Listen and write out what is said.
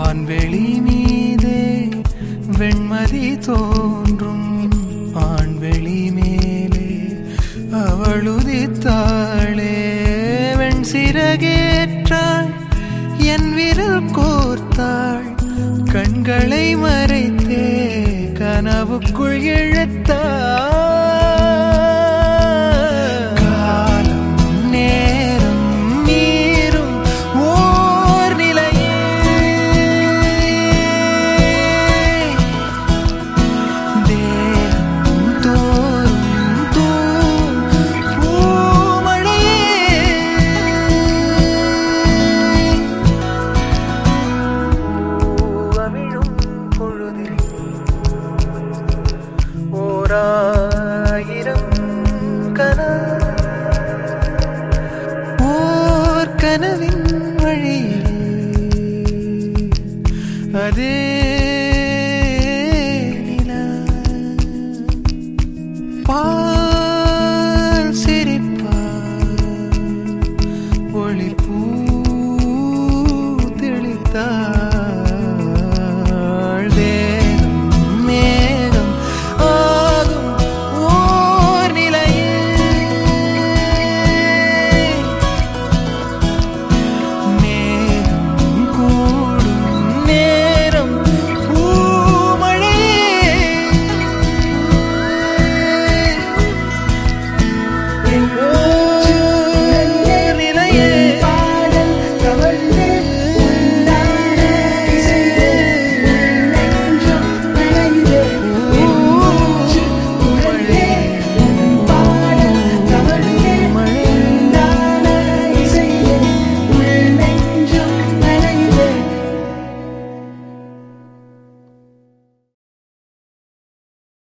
வான்வெளி மீதே வெண்மதி தோன்றும் ஆண்வெளி மேலே அவளுதித்தாளே வெண் சிறகேற்றாள் என் விரல் கோர்த்தாள் கண்களை மறைத்தே கனவுக்குள் இழுத்தாள் காலம் நேரம் நீரும் ஓர் நிலையே தேகம் தோறும் தூம் பூமழையே அவிழும் பொழுதில் ஓராயிரம் கனா ஓர் கனவின் வழியில் அதே நிலா பால் சிரிப்பார் ஒளி பூ தெளித்தார்